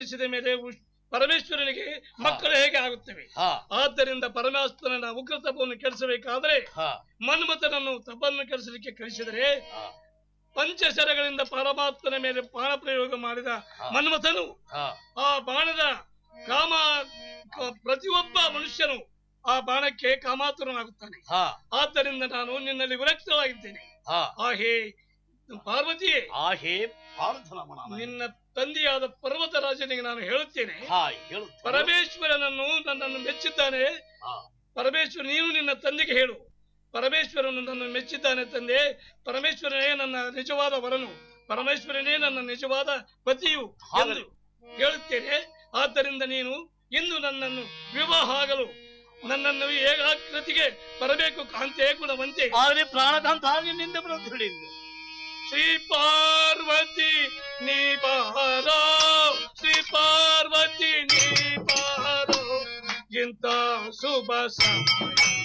ಹುಟ್ಟಿಸಿದ ಮೇಲೆ ಉಶ್- ಪರಮೇಶ್ವರನಿಗೆ ಮಕ್ಕಳು ಹೇಗೆ ಆಗುತ್ತವೆ ಹಾ ಆದ್ದರಿಂದ ಪರಮೇಶ್ವರನ ಉಗ್ರ ತಪವನ್ನು ಕೆಡಿಸಬೇಕಾದ್ರೆ ಹಾ ಮನ್ಮಥನನ್ನು ತಪವನ್ನು ಕೆಡಿಸಲಿಕ್ಕೆ ಕಳಿಸಿದರೆ ಹಾ ಪಂಚಶರಗಳಿಂದ ಪರಮಾತ್ಮನ ಮೇಲೆ ಬಾಣ ಪ್ರಯೋಗ ಮಾಡಿದ ಹಾ. ಮನ್ಮಥನು ಹಾ ಆ ಬಾಣದ ಕಾಮ ಕ- ಪ್ರತಿಯೊಬ್ಬ ಮನುಷ್ಯನು ಆ ಬಾಣಕ್ಕೆ ಕಾಮಾತುರನಾಗುತ್ತಾನೆ ಹಾ ಆದ್ದರಿಂದ ನಾನು ನಿನ್ನಲ್ಲಿ ವಿರಕ್ತವಾಗಿದ್ದೇನೆ ಹಾ ಆ ಹೇ ಪಾರ್ವತಿಯೇ ಆ ಹೇ ಪಾರ್ಥನಮನ ನಿನ್ನ ತಂದೆಯಾದ ಪರ್ವತರಾಜನಿಗೆ ನಾನು ಹೇಳುತ್ತೇನೆ ಹಾ ಹೇಳು ಪರಮೇಶ್ವರನನ್ನು ನನ್ನನ್ನು ಮೆಚ್ಚಿದ್ದಾನೆ ಹಾ ಪರಮೇಶ್ವರ ನೀನು ನಿನ್ನ ತಂದೆಗೆ ಹೇಳು ಪರಮೇಶ್ವರನು ನನ್ನನ್ನು ಮೆಚ್ಚಿದ್ದಾನೆ ತಂದೆ ಪರಮೇಶ್ವರನೇ ನನ್ನ ನಿಜವಾದ ವರನು ಪರಮೇಶ್ವರನೇ ನನ್ನ ನಿಜವಾದ ಪತಿಯು ಎಂದು ಹೇಳುತ್ತೇನೆ ಆದ್ದರಿಂದ ನೀನು ಇಂದು ನನ್ನನ್ನು ವಿವಾಹ ಆಗಲು ನನ್ನನ್ನು ಏಕಾಗ್ರತೆಗೆ ಬರಬೇಕು ಕಾಂತೆ ಗುಣವಂತೆ ಆದ್ರೆ ಪ್ರಾಣಕಾಂತ ನಿನ್ನಿಂದ ಬರೋದು ಹೇಳಿದ್ದು ಶ್ರೀ ಪಾರ್ವತಿ ನೀ ಬಾರೋ ಶ್ರೀ ಪಾರ್ವತಿ ನೀ ಬಾರೋ ಇಂಥ ಶುಭ ಸಮಯ